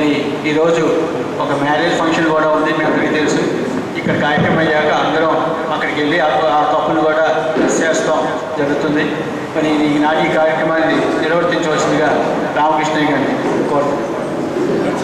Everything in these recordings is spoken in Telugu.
మరి ఈరోజు ఒక మ్యారేజ్ ఫంక్షన్ కూడా ఉంది మీ అందరికీ తెలుసు ఇక్కడ కార్యక్రమం అయ్యాక అందరం అక్కడికి వెళ్ళి ఆ ఆ కప్పులు కూడా చేస్తాం జరుగుతుంది మరి ఈనాటి ఈ కార్యక్రమాన్ని నిర్వర్తించవలసిందిగా రామకృష్ణయ్య గారిని కోరుతున్నాను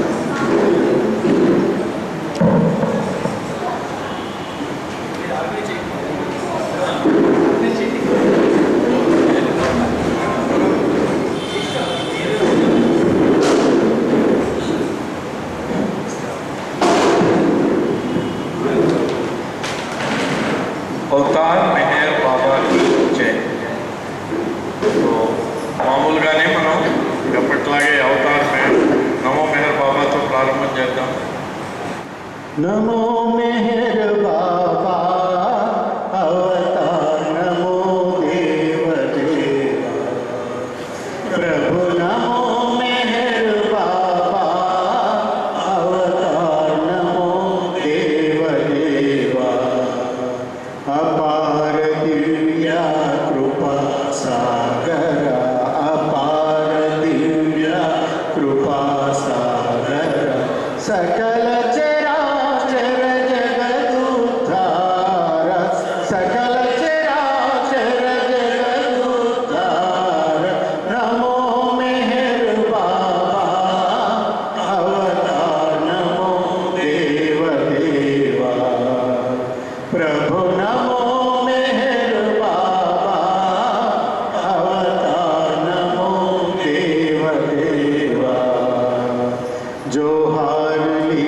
అవతార్ మెహర్ బాబాకి జై సో మామూలుగానే మనం ఎప్పటిలాగే అవతార్ మెహర్ నమో మెహర్ బాబాతో ప్రారంభం చేద్దాం नमो मेहर बाबा अवतार नमो देव देवा प्रभु नमो मेहर बाबा अवतार नमो देव देवा अपार दिव्या कृपा सागर अपार दिव्या कृपा सागर सकल चराचर जगदुद्धार सकल चराचर जगदुद्धार नमो मेहर बाबा अवतार नमो देव देवा प्रभु नमो मेहर बाबा अवतार नमो देव देवा जोहार ली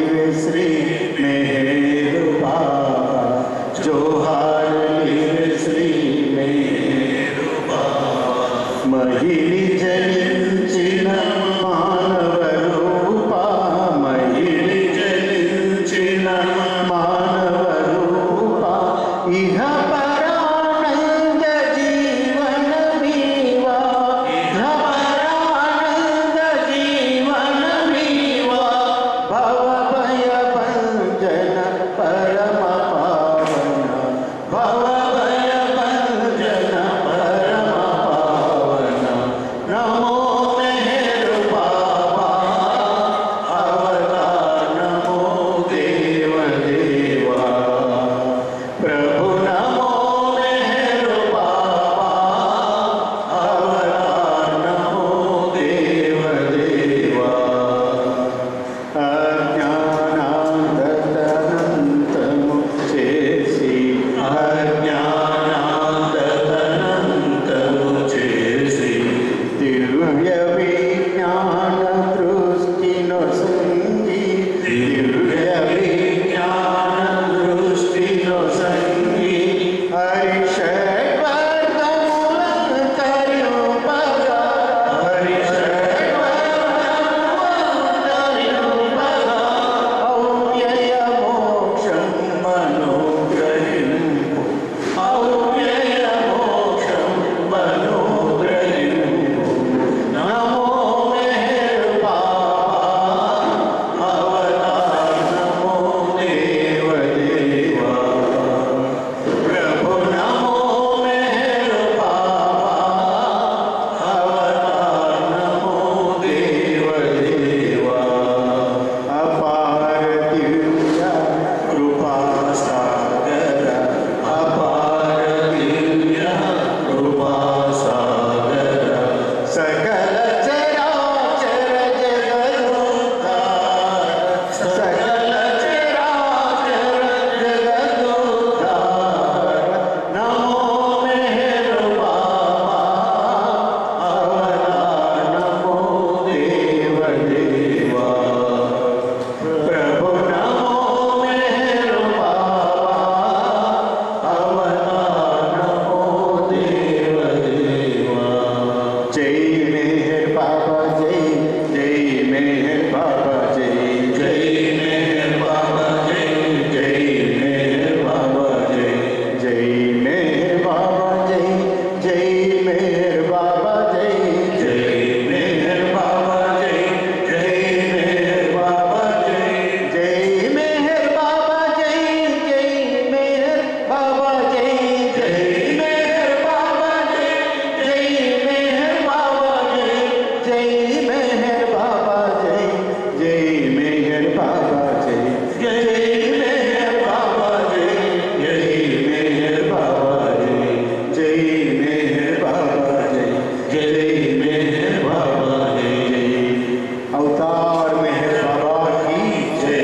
अवतार मेहर बाबा की जय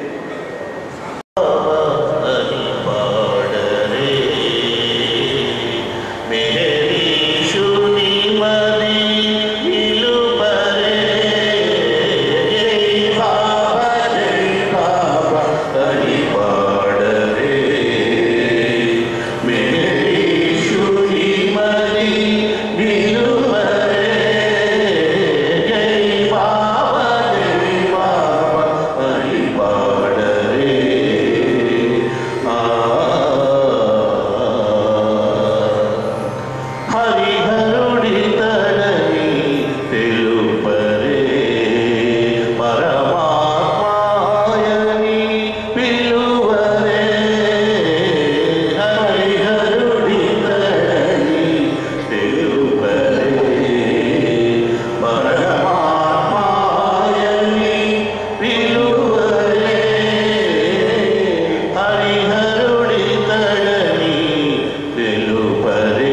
హరిహరుడి తనని తెలుపరే పరమాత్మాయని పిలువరే హరిహరుడి తనని తెలుపరే పరమాత్మాయని పిలువరే హరిహరుడి తనని తెలుపరే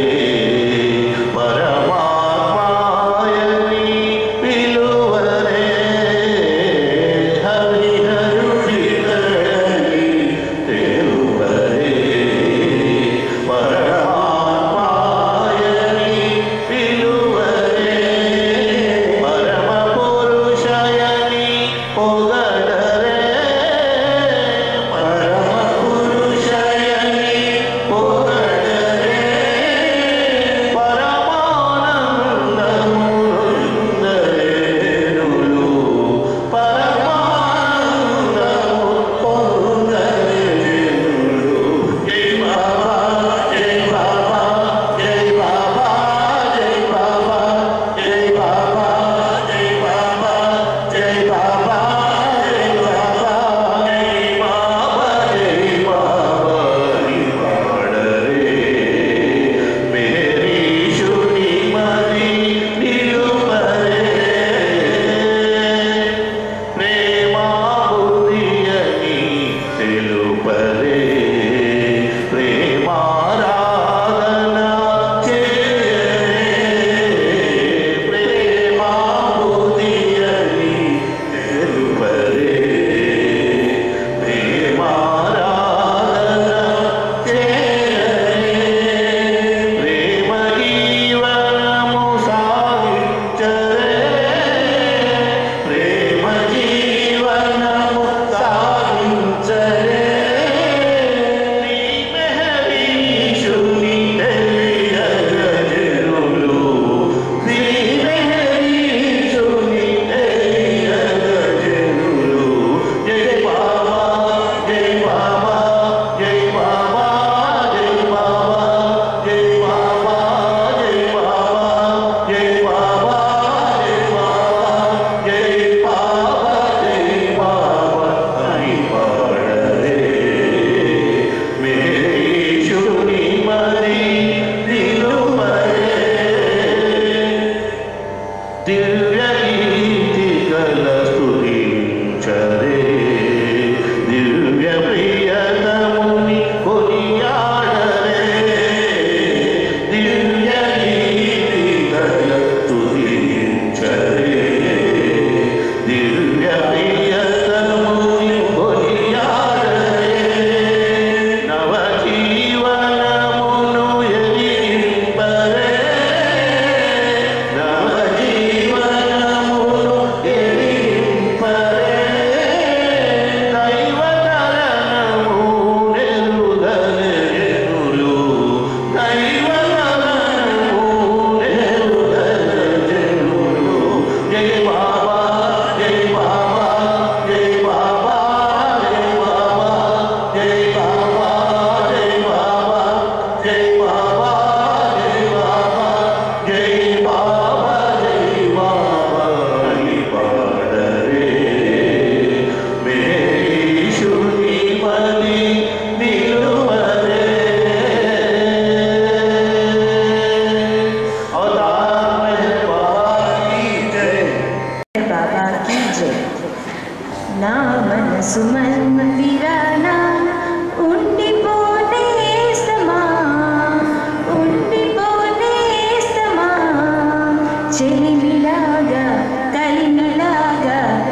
పరమాత్మాయని పిలువరే హరిహరుడి తనని తెలుపరే పరమాత్మాయని పిలువరే పరమ పురుషయని పొగడరే పరమ పురుషయని పొగడరే పరమానందముందరేనులు పరమానందము పొందరేనులు జై బాబా జై బాబా జై బాబా జై బాబా జై బాబా జై బాబా జై బాబా జై బాబా జై బాబా జై బాబా హరి పాడరే మేరీషుని మరి నిలుపరే ప్రేమాబుదియని తెలుపరే ప్రేమారాధన చేయరే ప్రేమాబుదియని తెలుపరే ప్రేమారాధన చేయరే ప్రేమ జీవనము సాగించరే ప్రేమ జీవనము సాగించరే నీ మెహరీషుని తెలియగజనులు నీ మెహరీషుని తెలియగజనులు జై బాబా జై బాబా జై బాబా జై బాబా జై బాబా జై బాబా జై బాబా జై బాబా జై బాబా జై బాబా హరి పాడరే మేరీషుని మరి నిలుమరే దివ్య గీతికల స్తుతించరే దివ్య ప్రియతముని కొనియాడరే దివ్య గీతికల స్తుతించరే దివ్య ప్రియతముని కొనియాడరే నవ జీవనమును ఎరిగింపరే నవ జీవనమును ఎరిగింపరే దైవతరణము నెరుగలెనులు దైవతరణము నెరుగలెనులు జై బాబా జై బాబా జై బాబా జై బాబా జై బాబా జై బాబా జై బాబా జై బాబా జై బాబా జై బాబా హరి పాడరే మేరీషుని మలి నిలువరే అవతార్ మెహర్ బాబా की जय बाबा की जय నా మనసు మందిరానా ఉండిపోనేస్తమా ఉండిపోనేస్తమా చెలిమిలాగా కలిమిలాగా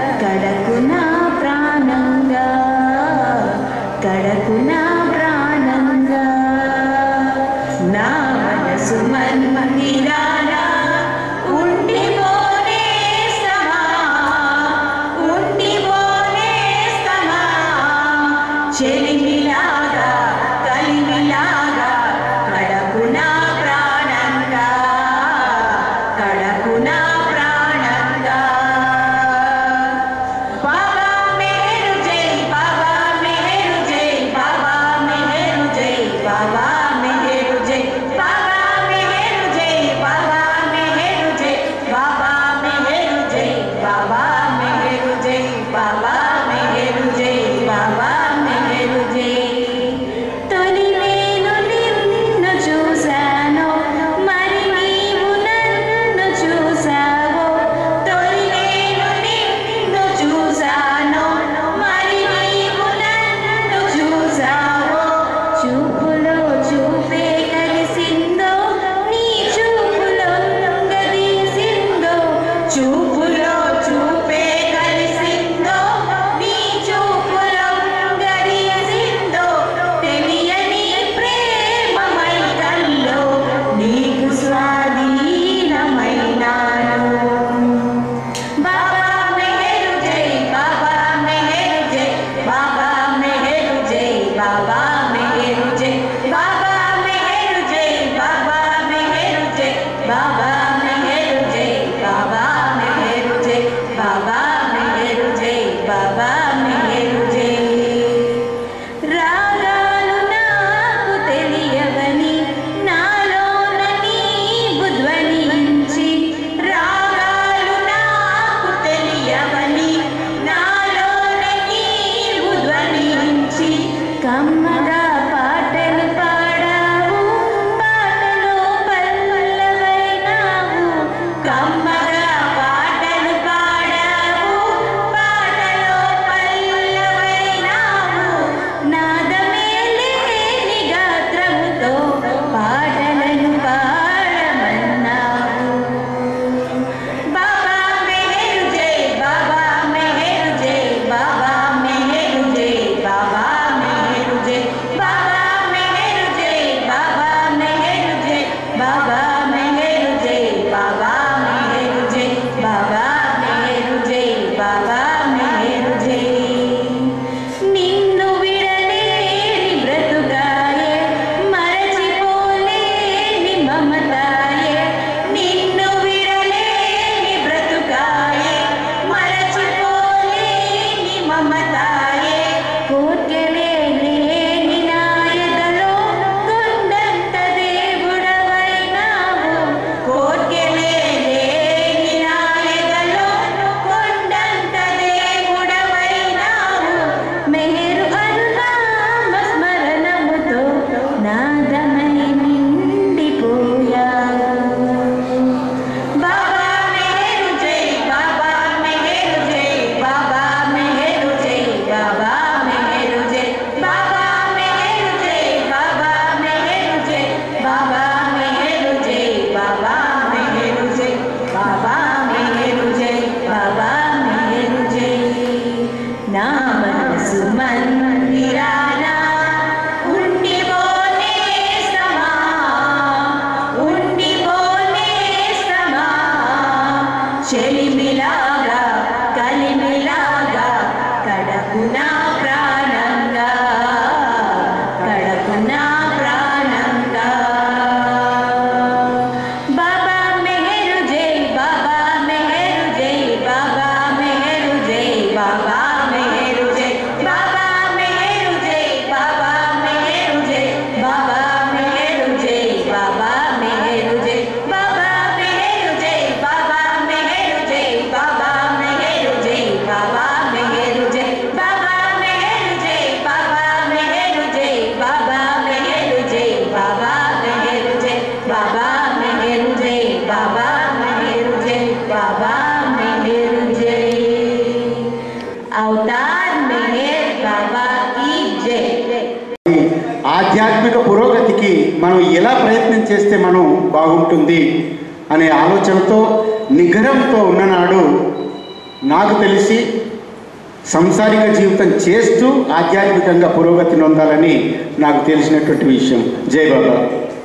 अवतार मेहर बाबा की जय ఆధ్యాత్మిక పురోగతికి మనం ఎలా ప్రయత్నం చేస్తే మనం బాగుంటుంది అనే ఆలోచనతో నిగ్రహంతో ఉన్ననాడు నాకు తెలిసి సంసారిక జీవితం చేస్తూ ఆధ్యాత్మికంగా పురోగతి నొందాలని నాకు తెలిసినటువంటి విషయం జై బాబా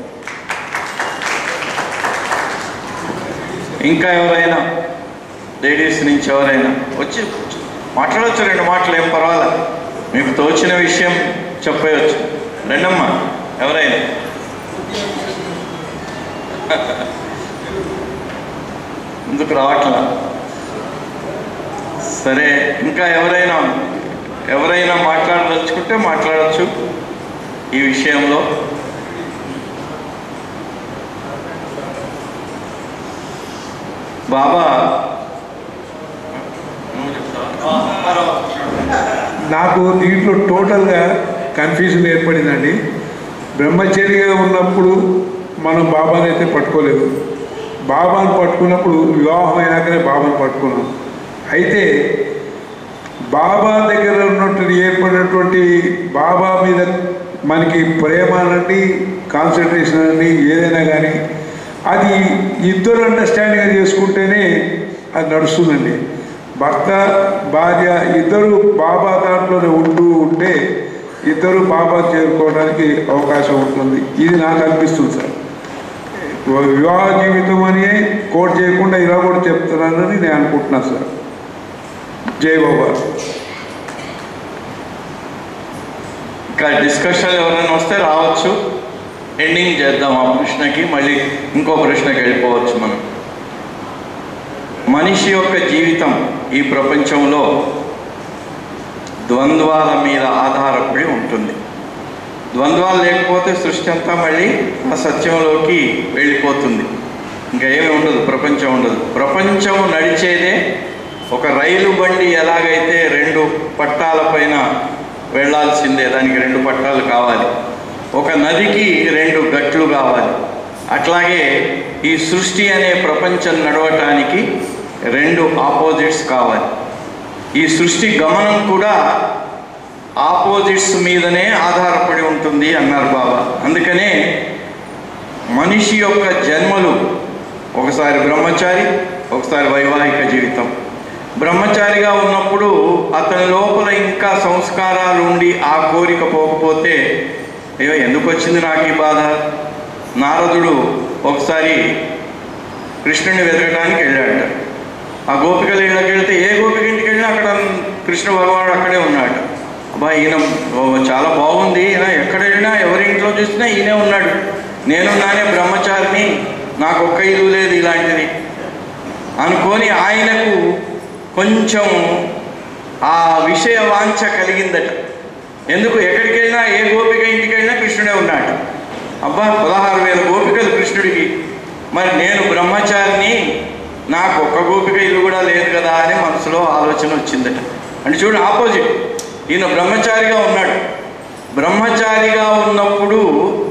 ఇంకా ఎవరైనా లేడీస్ నుంచి ఎవరైనా వచ్చి మాట్లాడవచ్చు రెండు మాటలు ఏం పర్వాలేదు మీకు తోచిన విషయం చెప్పవచ్చు రెండమ్మా ఎవరైనా ముందుకు రావట్లా సరే ఇంకా ఎవరైనా ఎవరైనా మాట్లాడదలుచుకుంటే మాట్లాడచ్చు ఈ విషయంలో బాబా నువ్వు చెప్తావా? నాకు దీంట్లో టోటల్గా కన్ఫ్యూజన్ ఏర్పడిందండి బ్రహ్మచర్యగా ఉన్నప్పుడు మనం బాబాని అయితే పట్టుకోలేదు బాబాను పట్టుకున్నప్పుడు వివాహం అయినాకనే బాబాను పట్టుకున్నాం అయితే బాబా దగ్గర ఉన్నటువంటి ఏర్పడినటువంటి బాబా మీద మనకి ప్రేమ అనండి కాన్సన్ట్రేషన్ అనండి ఏదైనా కానీ అది ఇద్దరు అండర్స్టాండింగ్ చేసుకుంటేనే అది నడుస్తుందండి భర్త భార్య ఇద్దరు బాబా దాంట్లోనే ఉంటూ ఉంటే ఇద్దరు బాబా చేరుకోవడానికి అవకాశం ఉంటుంది ఇది నాకు అనిపిస్తుంది సార్ వివాహ జీవితం అని కోట్ చేయకుండా ఇలా కూడా చెప్తున్నానని నేను అనుకుంటున్నాను సార్ జై బాబా ఇంకా డిస్కషన్ ఎవరైనా వస్తే రావచ్చు ఎండింగ్ చేద్దాం ఆ ప్రశ్నకి మళ్ళీ ఇంకో ప్రశ్నకి వెళ్ళిపోవచ్చు మనం మనిషి యొక్క జీవితం ఈ ప్రపంచంలో ద్వంద్వాల మీద ఆధారపడి ఉంటుంది ద్వంద్వాలు లేకపోతే సృష్టి అంతా మళ్ళీ ఆ సత్యంలోకి వెళ్ళిపోతుంది ఇంకా ఏమి ఉండదు ప్రపంచం ఉండదు ప్రపంచం నడిచేదే ఒక రైలు బండి ఎలాగైతే రెండు పట్టాల పైన వెళ్ళాల్సిందే దానికి రెండు పట్టాలు కావాలి ఒక నదికి రెండు గట్లు కావాలి అట్లాగే ఈ సృష్టి అనే ప్రపంచం నడవటానికి రెండు ఆపోజిట్స్ కావాలి ఈ సృష్టి గమనం కూడా ఆపోజిట్స్ మీదనే ఆధారపడి ఉంటుంది అన్నారు బాబా అందుకనే మనిషి యొక్క జన్మలు ఒకసారి బ్రహ్మచారి ఒకసారి వైవాహిక జీవితం బ్రహ్మచారిగా ఉన్నప్పుడు అతని లోపల ఇంకా సంస్కారాలు ఉండి ఆ కోరిక పోకపోతే అయ్యో ఎందుకు వచ్చింది నాకు ఈ బాధ నారదుడు ఒకసారి కృష్ణుని వెతకడానికి వెళ్ళాడు ఆ గోపికల ఇళ్ళకి వెళ్తే ఏ గోపిక ఇంటికి వెళ్ళినా అక్కడ కృష్ణ భగవానుడు అక్కడే ఉన్నాడు అబ్బా ఈయన ఓ, చాలా బాగుంది ఈయన ఎక్కడ వెళ్ళినా ఎవరి ఇంట్లో చూసినా ఈయనే ఉన్నాడు నేనున్నానే బ్రహ్మచారిని నాకు ఒక్క ఇల్లు లేదు ఇలాంటిది అనుకొని ఆయనకు కొంచెం ఆ విషయ వాంఛ కలిగిందట ఎందుకు ఎక్కడికి వెళ్ళినా ఏ గోపిక ఇంటికి వెళ్ళినా కృష్ణుడే ఉన్నాడు అబ్బా పదహారు వేల గోపికలు కృష్ణుడికి మరి నేను బ్రహ్మచారిని నాకు ఒక్క గోపిక ఇల్లు కూడా లేదు కదా అని మనసులో ఆలోచన వచ్చిందట అంటే చూడు ఆపోజిట్ ఈయన బ్రహ్మచారిగా ఉన్నాడు బ్రహ్మచారిగా ఉన్నప్పుడు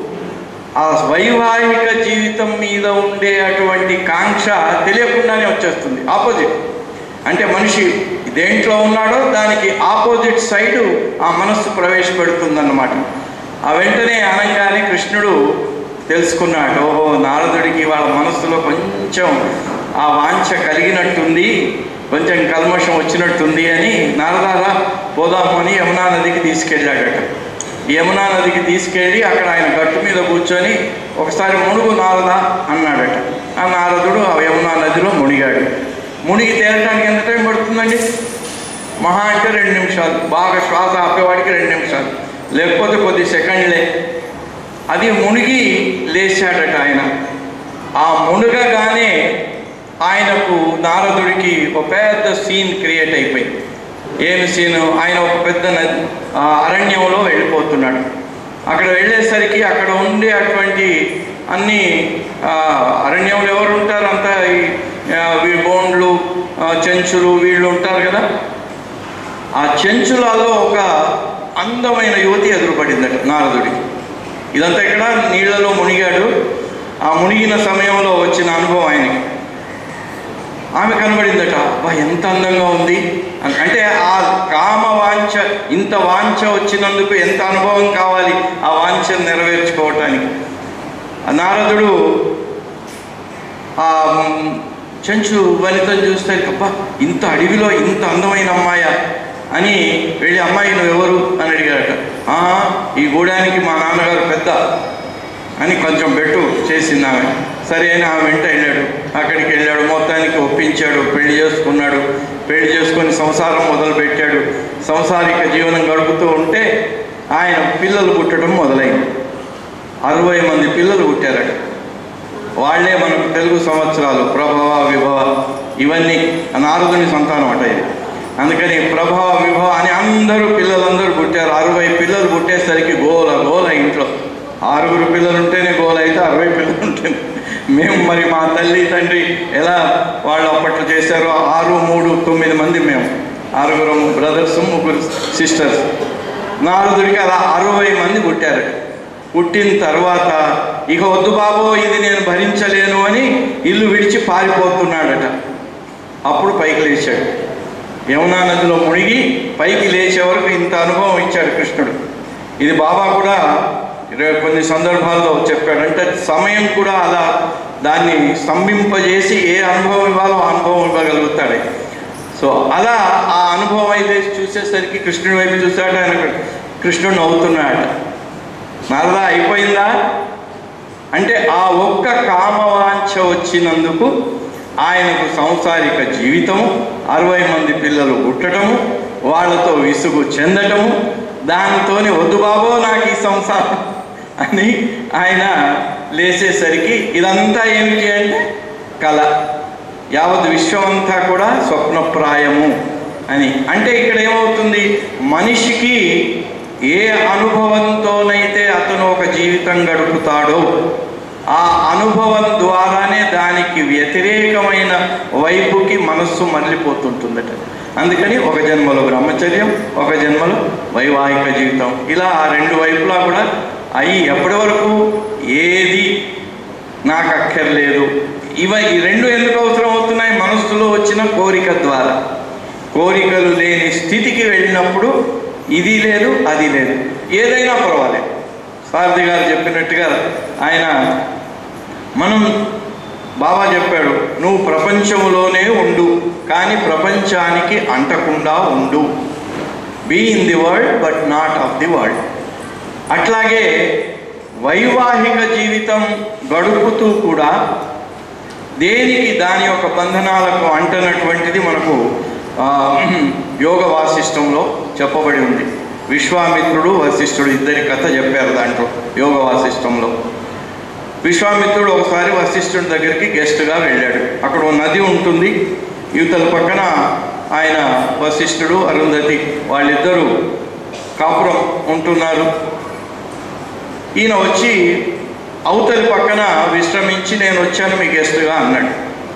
ఆ వైవాహిక జీవితం మీద ఉండే అటువంటి కాంక్ష తెలియకుండానే వచ్చేస్తుంది ఆపోజిట్ అంటే మనిషి దేంట్లో ఉన్నాడో దానికి ఆపోజిట్ సైడు ఆ మనస్సు ప్రవేశపెడుతుందన్నమాట ఆ వెంటనే అనగానే కృష్ణుడు తెలుసుకున్నాడు ఓహో నారదుడికి వాళ్ళ మనస్సులో కొంచెం ఆ వాంఛ కలిగినట్టుంది కొంచెం కల్మషం వచ్చినట్టుంది అని నారదారా పోదాము అని యమునా నదికి తీసుకెళ్ళాడట యమునా నదికి తీసుకెళ్ళి అక్కడ ఆయన గట్టు మీద కూర్చొని ఒకసారి మునుగు నారద అన్నాడట ఆ నారదుడు ఆ యమునా నదిలో మునిగాడు మునిగి తేలటానికి ఎంత టైం పడుతుందండి మహా అంటే రెండు నిమిషాలు బాగా శ్వాస ఆపేవాడికి రెండు నిమిషాలు లేకపోతే కొద్ది సెకండ్లే అది మునిగి లేచాడట ఆయన ఆ మునగగానే ఆయనకు నారదుడికి ఒక పెద్ద సీన్ క్రియేట్ అయిపోయింది ఏమి సీను ఆయన ఒక పెద్ద నది ఆ అరణ్యంలో వెళ్ళిపోతున్నాడు అక్కడ వెళ్ళేసరికి అక్కడ ఉండే అటువంటి అన్ని ఆ, అరణ్యంలో ఎవరు ఉంటారు అంతా ఈ ఆ, వీ బోండ్లు ఆ, చెంచులు వీళ్ళు ఉంటారు కదా ఆ చెంచులలో ఒక అందమైన యువతి ఎదురుపడిందట నారదుడికి ఇదంతా ఇక్కడ నీళ్లలో మునిగాడు ఆ మునిగిన సమయంలో వచ్చిన అనుభవం ఆయనకి ఆమె కనబడిందట అబ్బా ఎంత అందంగా ఉంది అని- అంటే ఆ ఇంత వాంఛ వచ్చినందుకు ఎంత అనుభవం కావాలి ఆ వాంఛను నెరవేర్చుకోవటానికి ఆ నారదుడు ఆ మ్, చెంచు వనితను చూస్తే అబ్బా ఇంత అడవిలో ఇంత అందమైన అమ్మాయ అని వెళ్ళి అమ్మాయి నువ్వు ఎవరు అని అడిగాడట "ఆ, ఈ గూడానికి మా నాన్నగారు పెద్ద అని కొంచెం బెట్టు చేసింది ఆమె సరే అని ఆమె వెంట వెళ్ళాడు అక్కడికి వెళ్ళాడు మొత్తానికి ఒప్పించాడు పెళ్లి చేసుకున్నాడు పెళ్లి చేసుకొని సంసారం మొదలు పెట్టాడు సంసారిక జీవనం గడుపుతూ ఉంటే ఆయన పిల్లలు పుట్టడం మొదలైంది అరవై మంది పిల్లలు పుట్టారట వాళ్ళే మనకు తెలుగు సంవత్సరాలు ప్రభవ విభవ ఇవన్నీ నారదుని సంతానం అట ఇది అందుకని ప్రభవ విభవ అని అందరూ పిల్లలందరూ పుట్టారు అరవై పిల్లలు పుట్టేసరికి గోల గోల ఇంట్లో ఆరుగురు పిల్లలు ఉంటేనే గోల అయితే అరవై పిల్లలు ఉంటేనే మేము మరి మా తల్లి తండ్రి ఎలా వాళ్ళు అప్పట్లో చేశారో ఆరు మూడు తొమ్మిది మంది మేము ఆరుగురు బ్రదర్స్ ముగ్గురు సిస్టర్స్ నారదుడికి అలా అరవై మంది పుట్టారు పుట్టిన తర్వాత ఇక వద్దు బాబో ఇది నేను భరించలేను అని ఇల్లు విడిచి పారిపోతున్నాడట అప్పుడు పైకి లేచాడు యమునా నదిలో మునిగి పైకి లేచే వరకు ఇంత అనుభవం ఇచ్చాడు కృష్ణుడు ఇది బాబా కూడా ఇర- కొన్ని సందర్భాల్లో చెప్పాడు అంటే సమయం కూడా అలా దాన్ని స్తంభింపజేసి ఏ అనుభవం ఇవ్వాలో ఆ అనుభవం ఇవ్వగలుగుతాడు సో అలా ఆ అనుభవం అయితే చూసేసరికి కృష్ణుడి వైపు చూశాడు ఆయన కృష్ణుడు నవ్వుతున్నాడు నారదా అయిపోయిందా అంటే ఆ ఒక్క కామవాంఛ వచ్చినందుకు ఆయనకు సంసారిక జీవితము అరవై మంది పిల్లలు పుట్టడము వాళ్ళతో విసుగు చెందటము దానితోని వద్దు బాబో నాకు ఈ సంసారం అని ఆయన లేచేసరికి ఇదంతా ఏమిటి అంటే కళ యావత్ విశ్వమంతా కూడా స్వప్నప్రాయము అని అంటే ఇక్కడ ఏమవుతుంది మనిషికి ఏ అనుభవంతోనైతే అతను ఒక జీవితం గడుపుతాడో ఆ అనుభవం ద్వారానే దానికి వ్యతిరేకమైన వైపుకి మనస్సు మరలిపోతుంటుందట అందుకని ఒక జన్మలో బ్రహ్మచర్యం ఒక జన్మలో వైవాహిక జీవితం ఇలా ఆ రెండు వైపులా కూడా అయి ఎప్పటి వరకు ఏది నాకు అక్కర్లేదు ఇవ ఈ రెండు ఎందుకు అవసరం అవుతున్నాయి మనస్సులో వచ్చిన కోరిక ద్వారా కోరికలు లేని స్థితికి వెళ్ళినప్పుడు ఇది లేదు అది లేదు ఏదైనా పర్వాలేదు సారథి గారు చెప్పినట్టుగా ఆయన మనం బాబా చెప్పాడు నువ్వు ప్రపంచంలోనే ఉండు కానీ ప్రపంచానికి అంటకుండా ఉండు be in the world but not of the world అట్లాగే వైవాహిక జీవితం గడుపుతూ కూడా దేనికి దాని యొక్క బంధనాలకు అంటనటువంటిది మనకు ఆ, యోగ వాసిష్టంలో చెప్పబడి ఉంది విశ్వామిత్రుడు వశిష్ఠుడు ఇద్దరి కథ చెప్పారు దాంట్లో యోగ వాసిష్టంలో విశ్వామిత్రుడు ఒకసారి వశిష్ఠుడి దగ్గరికి గెస్ట్గా వెళ్ళాడు అక్కడ ఓ నది ఉంటుంది యువతల పక్కన ఆయన వశిష్ఠుడు అరుంధతి వాళ్ళిద్దరూ కాపురం ఉంటున్నారు ఈయన వచ్చి అవతలి పక్కన విశ్రమించి నేను వచ్చాను మీ గెస్ట్గా అన్నాడు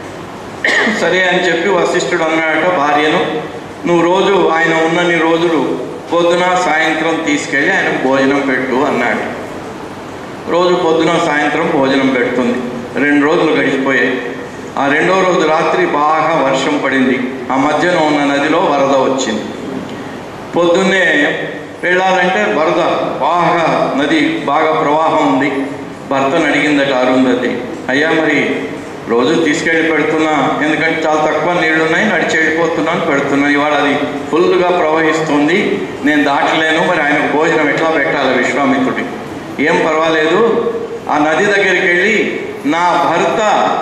సరే అని చెప్పి వశిష్ఠుడు అన్నాడట భార్యను నువ్వు రోజు ఆయన ఉన్నన్ని రోజులు పొద్దున సాయంత్రం తీసుకెళ్ళి ఆయనకు భోజనం పెట్టు అన్నాడు రోజు పొద్దున సాయంత్రం భోజనం పెడుతుంది రెండు రోజులు గడిచిపోయాయి ఆ రెండో రోజు రాత్రి బాగా వర్షం పడింది ఆ మధ్యన ఉన్న నదిలో వరద వచ్చింది పొద్దున్నే వెళ్ళాలంటే వరద బాగా నది బాగా ప్రవాహం ఉంది భర్తను అడిగిందట అరుంధతి అయ్యా మరి రోజు తీసుకెళ్ళి పెడుతున్నా ఎందుకంటే చాలా తక్కువ నీళ్లు ఉన్నాయి నడిచి వెళ్ళిపోతున్నాను పెడుతున్నాను ఇవాళ అది ఫుల్గా ప్రవహిస్తుంది నేను దాటలేను మరి ఆయనకు భోజనం ఎట్లా పెట్టాలి విశ్వామిత్రుడికి ఏం పర్వాలేదు ఆ నది దగ్గరికి వెళ్ళి నా భర్త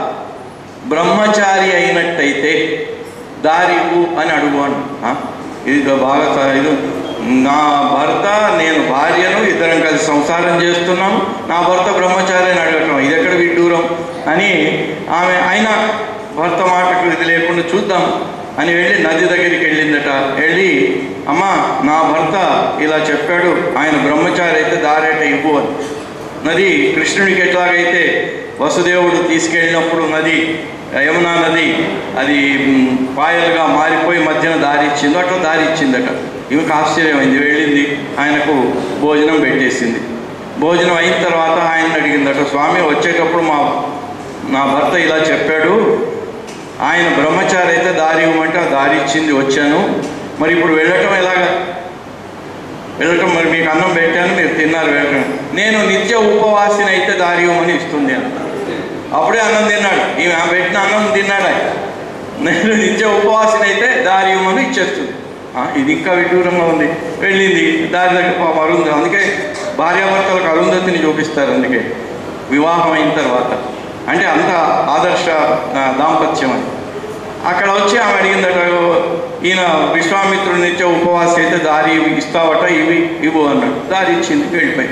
బ్రహ్మచారి అయినట్టయితే దారి ఇవ్వు అని అడుగు అని ఆ? ఇది బాగా స- ఇది నా భర్త నేను భార్యను ఇద్దరం కలిసి సంసారం చేస్తున్నాం నా భర్త బ్రహ్మచారి అని అడగటం ఇది ఎక్కడ విడ్డూరం అని ఆమె అయినా భర్త మాటకు ఇది లేకుండా చూద్దాం అని వెళ్ళి నది దగ్గరికి వెళ్ళిందట వెళ్ళి అమ్మా నా భర్త ఇలా చెప్పాడు ఆయన బ్రహ్మచారి అయితే దారేట ఇవ్వు అని నది కృష్ణుడికి ఎట్లాగైతే వసుదేవుడు తీసుకెళ్ళినప్పుడు నది యమునా నది అది మ్, పాయలుగా మారిపోయి మధ్యన దారి ఇచ్చిందో అట్లా దారి ఇచ్చిందట ఈమెకు ఆశ్చర్యమైంది వెళ్ళింది ఆయనకు భోజనం పెట్టేసింది భోజనం అయిన తర్వాత ఆయన అడిగిందట స్వామి వచ్చేటప్పుడు మా నా భర్త ఇలా చెప్పాడు ఆయన బ్రహ్మచారి అయితే దారి ఇవ్వమంటే ఆ దారి ఇచ్చింది వచ్చాను మరి ఇప్పుడు వెళ్ళటం ఎలాగా వెళ్ళటం మరి మీకు అన్నం పెట్టాను మీరు తిన్నారు వెళ్ళటం నేను నిత్య ఉపవాసిని అయితే దారి ఇవ్వమని ఇస్తుంది అని అప్పుడే అన్నం తిన్నాడు ఈమె ఆమె పెట్టిన అన్నం తిన్నాడు ఆయన. నేను నిత్య ఉపవాసిని అయితే దారి ఇవ్వమని ఇచ్చేస్తుంది ఆ, ఇది ఇంకా విడ్డూరంగా ఉంది వెళ్ళింది దారి దగ్గర పాపం అరుంధతి అందుకే భార్యాభర్తలకు అరుంధతిని చూపిస్తారు అందుకే వివాహం అయిన తర్వాత అంటే అంత ఆదర్శ ఆ, దాంపత్యం అని అక్కడ వచ్చి ఆమె అడిగిందట ఈయన విశ్వామిత్రుడి నిత్య ఉపవాసం అయితే దారి ఇవి ఇస్తావట ఇవి ఇవ్వు అన్నాడు దారి ఇచ్చింది వెళ్ళిపోయి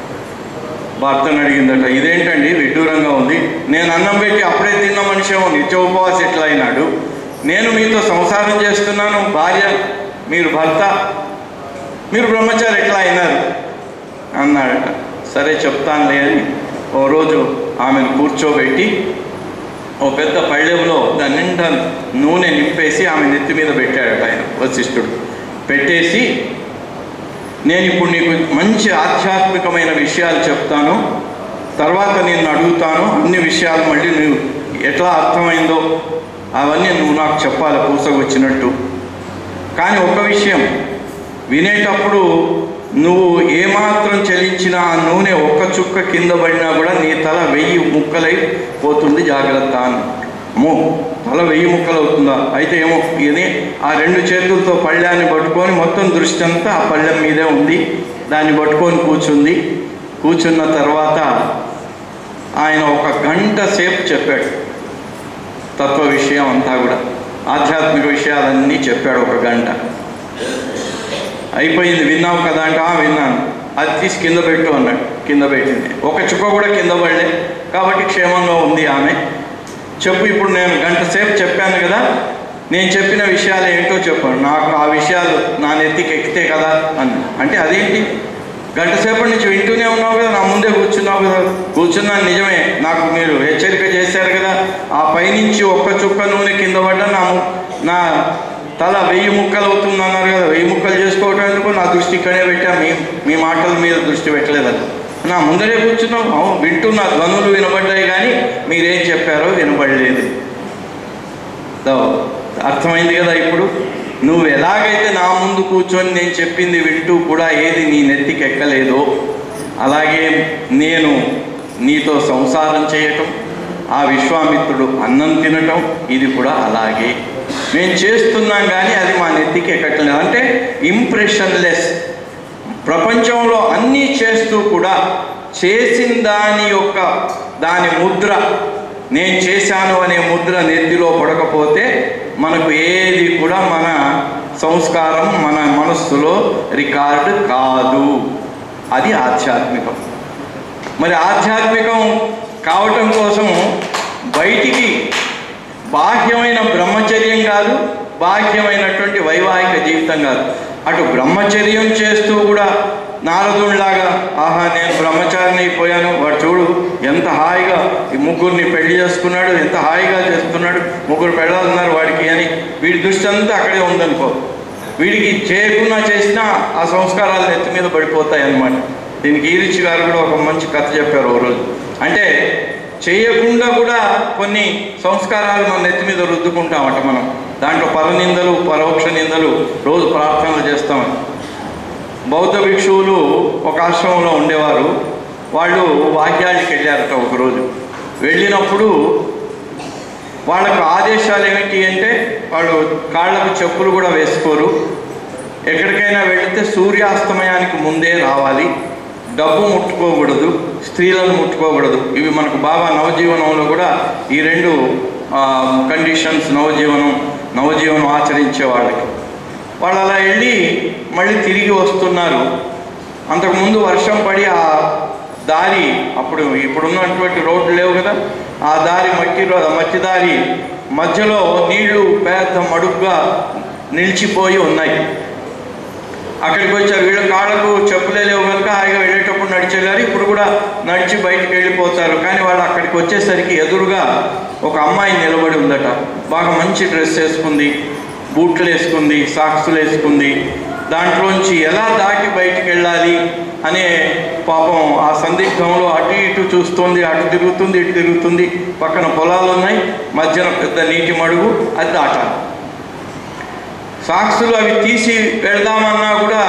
భర్తను అడిగిందట ఇదేంటండి విడ్డూరంగా ఉంది నేను అన్నం పెట్టి అప్పుడే తిన్న మనిషి ఏమో నిత్య ఉపవాసం ఎట్లా అయినాడు నేను మీతో సంసారం చేస్తున్నాను భార్య మీరు భర్త మీరు బ్రహ్మచారి ఎట్లా అయినారు అన్నాడట సరే చెప్తానులే అని ఓ రోజు ఆమెను కూర్చోబెట్టి ఓ పెద్ద పళ్ళెంలో దాని నిండా నూనె నింపేసి ఆమె నెత్తి మీద పెట్టాడట ఆయన వశిష్ఠుడు పెట్టేసి నేను ఇప్పుడు నీకు మంచి ఆధ్యాత్మికమైన విషయాలు చెప్తాను తర్వాత నేను అడుగుతాను అన్ని విషయాలు మళ్ళీ నువ్వు ఎట్లా అర్థమైందో అవన్నీ నువ్వు నాకు చెప్పాలి పూసకొచ్చినట్టు కానీ ఒక విషయం వినేటప్పుడు నువ్వు ఏమాత్రం చలించినా ఆ నూనె ఒక్క చుక్క కింద పడినా కూడా నీ తల వెయ్యి ముక్కలై పోతుంది జాగ్రత్త అని అమ్మో తల వెయ్యి ముక్కలు అవుతుందా అయితే ఏమో ఇది ఆ రెండు చేతులతో పళ్ళాన్ని పట్టుకొని మొత్తం దృష్టి అంతా ఆ పళ్ళెం మీదే ఉంది దాన్ని పట్టుకొని కూర్చుంది కూర్చున్న తర్వాత ఆయన ఒక గంట సేపు చెప్పాడు తత్వ విషయం అంతా కూడా ఆధ్యాత్మిక విషయాలన్నీ చెప్పాడు ఒక గంట అయిపోయింది విన్నావు కదా అంటే "ఆ, విన్నాను అది తీసి కింద పెట్టు అన్నాడు కింద పెట్టింది ఒక చుక్క కూడా కింద పడలే కాబట్టి క్షేమంగా ఉంది ఆమె చెప్పు ఇప్పుడు నేను గంట సేపు చెప్పాను కదా నేను చెప్పిన విషయాలు ఏంటో చెప్పాను నాకు ఆ విషయాలు నా నెత్తికి ఎక్కితే కదా అన్న అంటే అదేంటి గంట సేపటి నుంచి వింటూనే ఉన్నావు కదా నా ముందే కూర్చున్నావు కదా కూర్చున్నాను నిజమే నాకు మీరు హెచ్చరిక చేశారు కదా ఆ పైనుంచి ఒక్క చుక్క నూనె కింద పడ్డా నా ము- నా తల వెయ్యి ముక్కలు అవుతుంది అన్నారు కదా వెయ్యి ముక్కలు చేసుకోవటం ఎందుకు నా దృష్టి ఇక్కడే పెట్టా మీ మీ మాటల మీద దృష్టి పెట్టలేదని నా ముందరే కూర్చున్నాం అవును వింటున్నా ధ్వనులు వినబడ్డాయి కానీ మీరేం చెప్పారో వినబడలేదు దో, అర్థమైంది కదా ఇప్పుడు నువ్వు ఎలాగైతే నా ముందు కూర్చొని నేను చెప్పింది వింటూ కూడా ఏది నీ నెత్తికి ఎక్కలేదో అలాగే నేను నీతో సంసారం చేయటం ఆ విశ్వామిత్రుడు అన్నం తినటం ఇది కూడా అలాగే మేము చేస్తున్నాం కానీ అది మా నెత్తికి ఎక్కట్లేదు అంటే ఇంప్రెషన్లెస్ ప్రపంచంలో అన్నీ చేస్తూ కూడా చేసిన దాని యొక్క దాని ముద్ర నేను చేశాను అనే ముద్ర నెత్తిలో పడకపోతే మనకు ఏది కూడా మన సంస్కారం మన మనస్సులో రికార్డు కాదు అది ఆధ్యాత్మికం మరి ఆధ్యాత్మికం కావటం కోసం బయటికి బాహ్యమైన బ్రహ్మచర్యం కాదు బాహ్యమైనటువంటి వైవాహిక జీవితం కాదు అటు బ్రహ్మచర్యం చేస్తూ కూడా నారదుడిలాగా ఆహా నేను బ్రహ్మచారిని అయిపోయాను వాడు చూడు ఎంత హాయిగా ఈ ముగ్గురిని పెళ్లి చేసుకున్నాడు ఎంత హాయిగా చేస్తున్నాడు ముగ్గురు పెళ్ళాలన్నారు వాడికి అని వీడి దృష్టి అంతా అక్కడే ఉందనుకో వీడికి చేయకుండా చేసినా ఆ సంస్కారాలు నెత్తి మీద పడిపోతాయి అన్నమాట దీనికి ఈరిచి గారు కూడా ఒక మంచి కథ చెప్పారు ఓ రోజు అంటే చేయకుండా కూడా కొన్ని సంస్కారాలు మన నెత్తి మీద రుద్దుకుంటామట మనం దాంట్లో పరనిందలు పరోక్ష నిందలు రోజు ప్రార్థనలు చేస్తామని బౌద్ధ భిక్షువులు ఒక ఆశ్రమంలో ఉండేవారు వాళ్ళు వాక్యానికి వెళ్ళారట ఒకరోజు వెళ్ళినప్పుడు వాళ్ళకు ఆదేశాలు ఏమిటి అంటే వాళ్ళు కాళ్ళకు చెప్పులు కూడా వేసుకోరు ఎక్కడికైనా వెళితే సూర్యాస్తమయానికి ముందే రావాలి డబ్బు ముట్టుకోకూడదు స్త్రీలను ముట్టుకోకూడదు ఇవి మనకు బాబా నవజీవనంలో కూడా ఈ రెండు కండిషన్స్ నవజీవనం నవజీవనం ఆచరించే వాళ్ళకి వాళ్ళు అలా వెళ్ళి మళ్ళీ తిరిగి వస్తున్నారు అంతకుముందు వర్షం పడి ఆ దారి అప్పుడు ఇప్పుడున్నటువంటి రోడ్లు లేవు కదా ఆ దారి మట్టి రో- మట్టి దారి మధ్యలో నీళ్లు పెద్ద మడుగ్గా నిలిచిపోయి ఉన్నాయి అక్కడికి వచ్చారు వీళ్ళ కాళ్ళకు చెప్పులే లేవు కనుక హాయిగా వెళ్ళేటప్పుడు నడిచి వెళ్ళారు ఇప్పుడు కూడా నడిచి బయటికి వెళ్ళిపోతారు కానీ వాళ్ళు అక్కడికి వచ్చేసరికి ఎదురుగా ఒక అమ్మాయి నిలబడి ఉందట బాగా మంచి డ్రెస్ వేసుకుంది బూట్లు వేసుకుంది సాక్సులు వేసుకుంది దాంట్లోంచి ఎలా దాటి బయటికి వెళ్ళాలి అనే పాపం ఆ సందిగ్ధంలో అటు ఇటు చూస్తుంది అటు తిరుగుతుంది ఇటు తిరుగుతుంది పక్కన పొలాలు ఉన్నాయి మధ్యన పెద్ద నీటి మడుగు అది దాటాలి సాక్సులు అవి తీసి వెళ్దామన్నా కూడా కాళ్ళ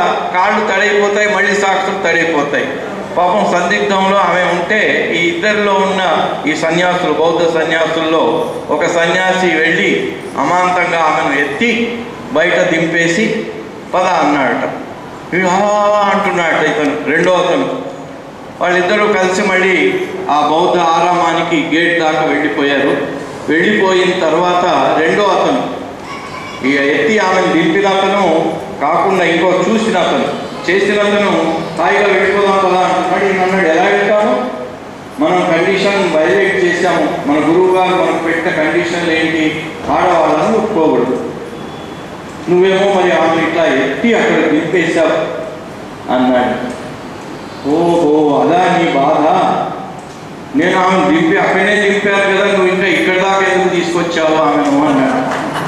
కాళ్ళు తడైపోతాయి మళ్ళీ సాక్షులు తడైపోతాయి పాపం సందిగ్ధంలో ఆమె ఉంటే ఈ ఇద్దరిలో ఉన్న ఈ సన్యాసులు బౌద్ధ సన్యాసుల్లో ఒక సన్యాసి వెళ్ళి అమాంతంగా ఆమెను ఎత్తి బయట దింపేసి పద అన్నాడట వీడు "ఆ" అంటున్నాడట ఇతను రెండో అతను వాళ్ళిద్దరూ కలిసి మళ్ళీ ఆ బౌద్ధ ఆరామానికి గేట్ దాకా వెళ్ళిపోయారు వెళ్ళిపోయిన తర్వాత రెండో అతను ఈ ఎత్తి ఆమెను దింపిన అతను కాకుండా ఇంకో చూసిన అతను చేసిన అతను హాయిగా వెళ్ళిపోదాం కదా అంటున్నాడు ఈయన అన్నాడు ఎలా వెళ్తాము మనం కండిషన్ వైలేట్ చేశాము మన గురువు గారు మనకు పెట్టిన కండిషన్లు ఏంటి ఆడవాళ్ళని ఒప్పుకోకూడదు నువ్వేమో మరి ఆమె ఇట్లా ఎత్తి అక్కడ దింపేశావు అన్నాడు ఓహో అదా నీ బాధ నేను ఆమెను దింపి అక్కడనే దింపారు కదా నువ్వు ఇంకా ఇక్కడ దాకా ఎందుకు తీసుకొచ్చావు ఆమెను అన్నాడు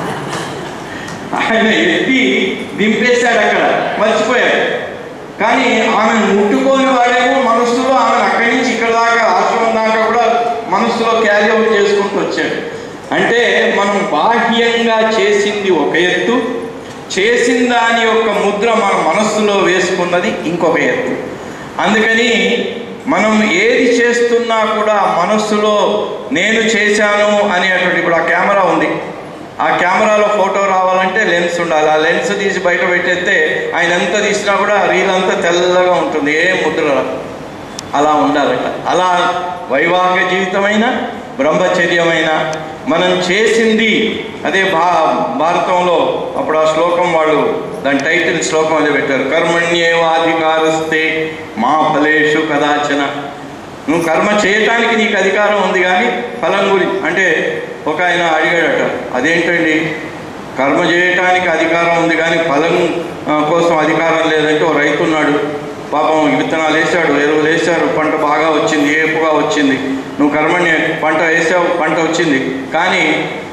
ఆయన ఎత్తి దింపేశాడు అక్కడ మర్చిపోయాడు కానీ ఆమెను ముట్టుకోని వాడేమో మనస్సులో ఆమెను అక్కడి నుంచి ఇక్కడ దాకా ఆశ్రమం దాకా కూడా మనస్సులో క్యారీ అవుట్ చేసుకుంటూ వచ్చాడు అంటే మనం బాహ్యంగా చేసింది ఒక ఎత్తు చేసిన దాని యొక్క ముద్ర మన మనస్సులో వేసుకున్నది ఇంకొక ఎత్తు అందుకని మనం ఏది చేస్తున్నా కూడా మనస్సులో నేను చేశాను అనేటువంటి ఇప్పుడు ఆ కెమెరా ఉంది ఆ కెమెరాలో ఫోటో రావాలంటే లెన్స్ ఉండాలి ఆ లెన్స్ తీసి బయట పెట్టేస్తే ఆయన ఎంత తీసినా కూడా రీల్ అంతా తెల్లగా ఉంటుంది ఏ ముద్ర రాదు. అలా ఉండాలట అలా వైవాహిక జీవితమైన బ్రహ్మచర్యమైన మనం చేసింది అదే భా భారతంలో అప్పుడు ఆ శ్లోకం వాళ్ళు దాని టైటిల్ శ్లోకం అదే పెట్టారు కర్మణ్యేవాధికారస్తే మా ఫలేషు కదాచన నువ్వు కర్మ చేయటానికి నీకు అధికారం ఉంది కానీ ఫలం గురి అంటే ఒక ఆయన అడిగాడట అదేంటండి కర్మ చేయటానికి అధికారం ఉంది కానీ ఫలం ఆ, కోసం అధికారం లేదంటే ఓ రైతు ఉన్నాడు పాపం విత్తనాలు వేసాడు ఎరువులు వేశారు పంట బాగా వచ్చింది ఏపుగా వచ్చింది నువ్వు కర్మని పంట వేసావు పంట వచ్చింది కానీ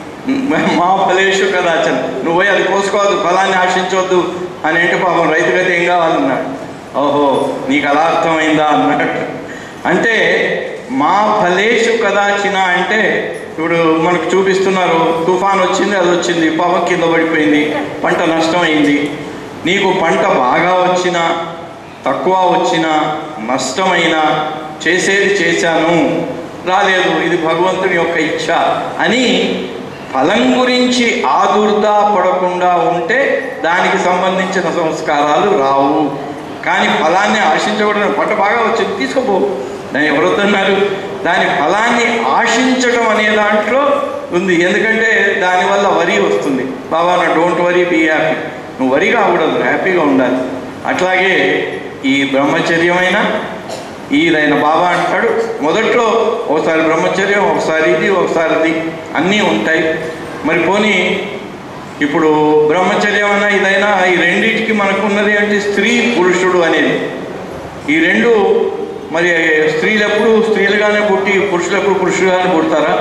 మా ఫలేషు కదాచన్ నువ్వు పోయి అది కోసుకోవద్దు ఫలాన్ని ఆశించవద్దు అని అంటే పాపం రైతు గతి ఏం కావాలన్నాడు ఓహో నీకు అలా అర్థమైందా అన్నట్టు అంటే మా ఫలేషు కదాచిన అంటే ఇప్పుడు మనకు చూపిస్తున్నారు తుఫాన్ వచ్చింది అది వచ్చింది పాపం కింద పడిపోయింది పంట నష్టమైంది నీకు పంట బాగా వచ్చినా తక్కువ వచ్చినా నష్టమైనా చేసేది చేశాను రాలేదు ఇది భగవంతుని యొక్క ఇచ్ఛ అని ఫలం గురించి ఆదుర్దా పడకుండా ఉంటే దానికి సంబంధించిన సంస్కారాలు రావు కానీ ఫలాన్ని ఆశించకూడదు పంట బాగా వచ్చింది తీసుకోపో దాన్ని ఎవరొద్దన్నారు దాని ఫలాన్ని ఆశించడం అనే దాంట్లో ఉంది ఎందుకంటే దానివల్ల వరి వస్తుంది బాబా నా డోంట్ వరీ బీ హ్యాపీ నువ్వు వరి కాకూడదు హ్యాపీగా ఉండాలి అట్లాగే ఈ బ్రహ్మచర్యమైన ఈయన బాబా అంటాడు మొదట్లో ఒకసారి బ్రహ్మచర్యం ఒకసారి ఇది ఒకసారి ఇది అన్నీ ఉంటాయి మరి పోనీ ఇప్పుడు బ్రహ్మచర్యం అన్న ఇదైనా ఈ రెండింటికి మనకు ఉన్నది అంటే స్త్రీ పురుషుడు అనేది ఈ రెండు మరి స్త్రీలు ఎప్పుడు స్త్రీలుగానే పుట్టి పురుషులు ఎప్పుడు పురుషులుగానే పుడతారా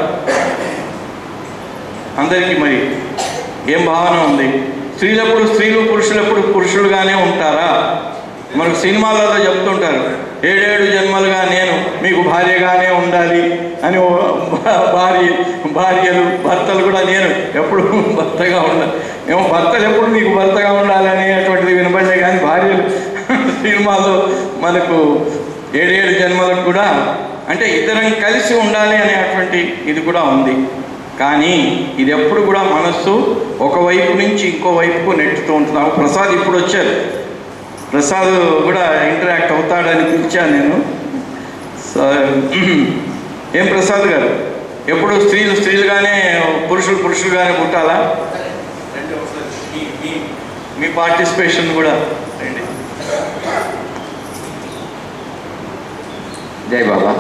అందరికీ మరి ఏం భావన ఉంది స్త్రీలు ఎప్పుడు స్త్రీలు పురుషులు ఎప్పుడు పురుషులుగానే ఉంటారా మనకు సినిమాలలో చెప్తుంటారు ఏడేడు జన్మలుగా నేను మీకు భార్యగానే ఉండాలి అని ఓ భా- భార్య భార్యలు భర్తలు కూడా నేను ఎప్పుడు భర్తగా ఉండాలి ఏమో భర్తలు ఎప్పుడు నీకు భర్తగా ఉండాలి అనేటువంటిది వినపడే కానీ భార్యలు సినిమాలో మనకు ఏడేడు జన్మలకు కూడా అంటే ఇద్దరం కలిసి ఉండాలి అనేటువంటి ఇది కూడా ఉంది కానీ ఇది ఎప్పుడు కూడా మనస్సు ఒకవైపు నుంచి ఇంకో వైపుకు నెట్టుతూ ఉంటుంది ఆ ప్రసాద్ ఇప్పుడు వచ్చారు ప్రసాద్ కూడా ఇంటరాక్ట్ అవుతాడని పిలిచాను నేను సో, ఏం ప్రసాద్ గారు ఎప్పుడు స్త్రీలు స్త్రీలుగానే పురుషులు పురుషులుగానే పుట్టాలా రండి ఒకసారి. మీ- మీ- మీ పార్టిసిపేషన్ కూడా రండి జై బాబా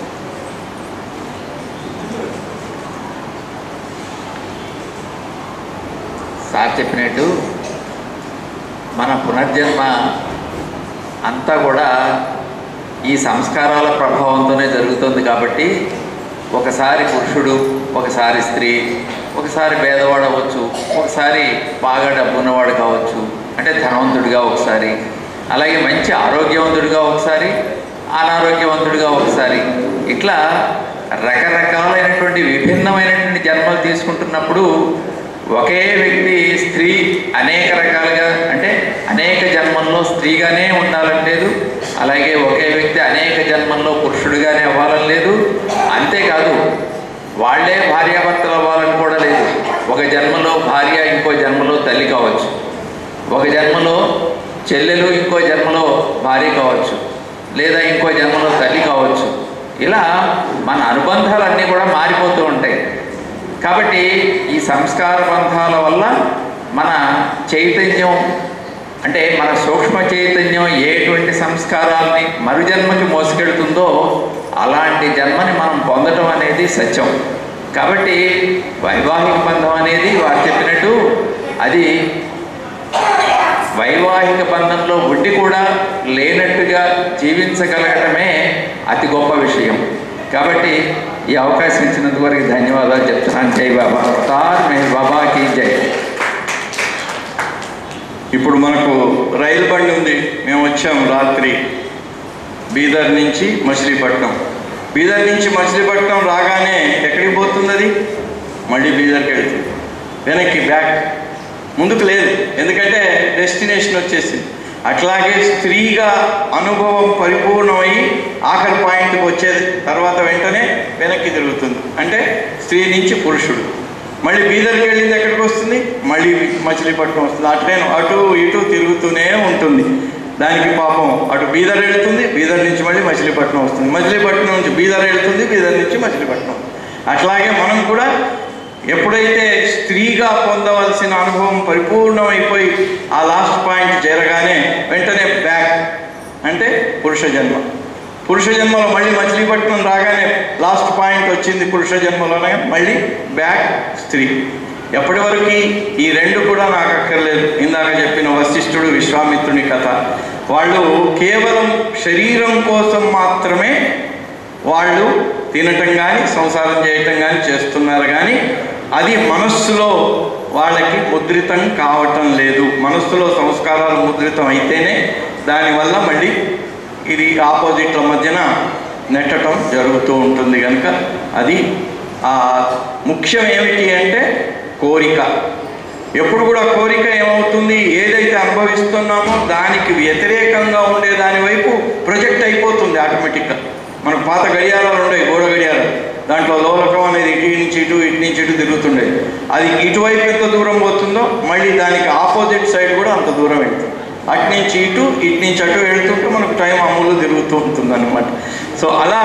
సార్ చెప్పినట్టు మన పునర్జన్మ అంతా కూడా ఈ సంస్కారాల ప్రభావంతోనే జరుగుతుంది కాబట్టి ఒకసారి పురుషుడు ఒకసారి స్త్రీ ఒకసారి పేదవాడు అవ్వచ్చు ఒకసారి బాగా డబ్బున్నవాడు కావచ్చు అంటే ధనవంతుడిగా ఒకసారి అలాగే మంచి ఆరోగ్యవంతుడిగా ఒకసారి అనారోగ్యవంతుడిగా ఒకసారి ఇట్లా రకరకాలైనటువంటి విభిన్నమైనటువంటి జన్మలు తీసుకుంటున్నప్పుడు ఒకే వ్యక్తి స్త్రీ అనేక రకాలుగా అంటే అనేక జన్మల్లో స్త్రీ స్త్రీగానే ఉండాలని లేదు అలాగే ఒకే వ్యక్తి అనేక జన్మల్లో పురుషుడిగానే అవ్వాలని లేదు అంతేకాదు వాళ్ళే భార్యాభర్తలు అవ్వాలని కూడా లేదు ఒక జన్మలో భార్య ఇంకో జన్మలో తల్లి కావచ్చు ఒక జన్మలో చెల్లెలు ఇంకో జన్మలో భార్య కావచ్చు లేదా ఇంకో జన్మలో తల్లి కావచ్చు ఇలా మన అనుబంధాలన్నీ కూడా మారిపోతూ ఉంటాయి కాబట్టి ఈ సంస్కార బంధాల వల్ల మన చైతన్యం అంటే మన సూక్ష్మ చైతన్యం ఏటువంటి సంస్కారాల్ని మరుజన్మకి మోసుకెళ్తుందో అలాంటి జన్మని మనం పొందడం అనేది సత్యం కాబట్టి వైవాహిక బంధం అనేది వారు చెప్పినట్టు అది వైవాహిక బంధంలో ఉండి కూడా లేనట్టుగా జీవించగలగటమే అతి గొప్ప విషయం కాబట్టి ఈ అవకాశం ఇచ్చినందుకు వరకు ధన్యవాదాలు చెప్తున్నాను జై బాబా తార్ మే బాబాకి జై ఇప్పుడు మనకు రైలు బండి ఉంది మేము వచ్చాము రాత్రి బీదర్ నుంచి మచిలీపట్నం బీదర్ నుంచి మచిలీపట్నం రాగానే ఎక్కడికి పోతుంది అది మళ్ళీ బీదర్కి వెళ్తుంది వెనక్కి బ్యాక్ ముందుకు లేదు ఎందుకంటే డెస్టినేషన్ వచ్చేసింది అట్లాగే స్త్రీగా అనుభవం పరిపూర్ణమై ఆఖరి పాయింట్కి వచ్చేది తర్వాత వెంటనే వెనక్కి తిరుగుతుంది అంటే స్త్రీ నుంచి పురుషుడు మళ్ళీ బీదర్కి వెళ్ళింది ఎక్కడికి వస్తుంది మళ్ళీ మచిలీపట్నం వస్తుంది అట్లే అటు ఇటు తిరుగుతూనే ఉంటుంది దానికి పాపం అటు బీదర్ వెళ్తుంది బీదర్ నుంచి మళ్ళీ మచిలీపట్నం వస్తుంది మచిలీపట్నం నుంచి బీదర్ వెళ్తుంది బీదర్ నుంచి మచిలీపట్నం అట్లాగే మనం కూడా ఎప్పుడైతే స్త్రీగా పొందవలసిన అనుభవం పరిపూర్ణమైపోయి ఆ లాస్ట్ పాయింట్ చేరగానే వెంటనే బ్యాక్ అంటే పురుష జన్మ పురుష జన్మలో మళ్ళీ మచిలీపట్నం రాగానే లాస్ట్ పాయింట్ వచ్చింది పురుష జన్మలోనే మళ్ళీ బ్యాక్ స్త్రీ ఎప్పటి వరకు ఈ రెండు కూడా నాకు అక్కర్లేదు ఇందాక చెప్పిన వశిష్ఠుడు విశ్వామిత్రుని కథ వాళ్ళు కేవలం శరీరం కోసం మాత్రమే వాళ్ళు తినటం కానీ సంసారం చేయటం కానీ చేస్తున్నారు కానీ అది మనస్సులో వాళ్ళకి ముద్రితం కావటం లేదు మనస్సులో సంస్కారాలు ముద్రితం అయితేనే దానివల్ల మళ్ళీ ఇది ఆపోజిట్ల మధ్యన నెట్టడం జరుగుతూ ఉంటుంది కనుక అది ఆ ముఖ్యం ఏమిటి అంటే కోరిక ఎప్పుడు కూడా కోరిక ఏమవుతుంది ఏదైతే అనుభవిస్తున్నామో దానికి వ్యతిరేకంగా ఉండే దాని వైపు ప్రొజెక్ట్ అయిపోతుంది ఆటోమేటిక్గా మనకు పాత గడియారాలు ఉండేవి గోడ గడియారాలు దాంట్లో లోలకం అనేది ఇటు నుంచి ఇటు ఇటు నుంచి ఇటు తిరుగుతుండేది అది ఇటువైపు ఎంత దూరం పోతుందో మళ్ళీ దానికి ఆపోజిట్ సైడ్ కూడా అంత దూరం వెళ్తుంది అటు నుంచి ఇటు ఇటు నుంచి అటు వెళ్తుంటే మనకు టైం అమలు తిరుగుతూ ఉంటుంది అనమాట సో అలా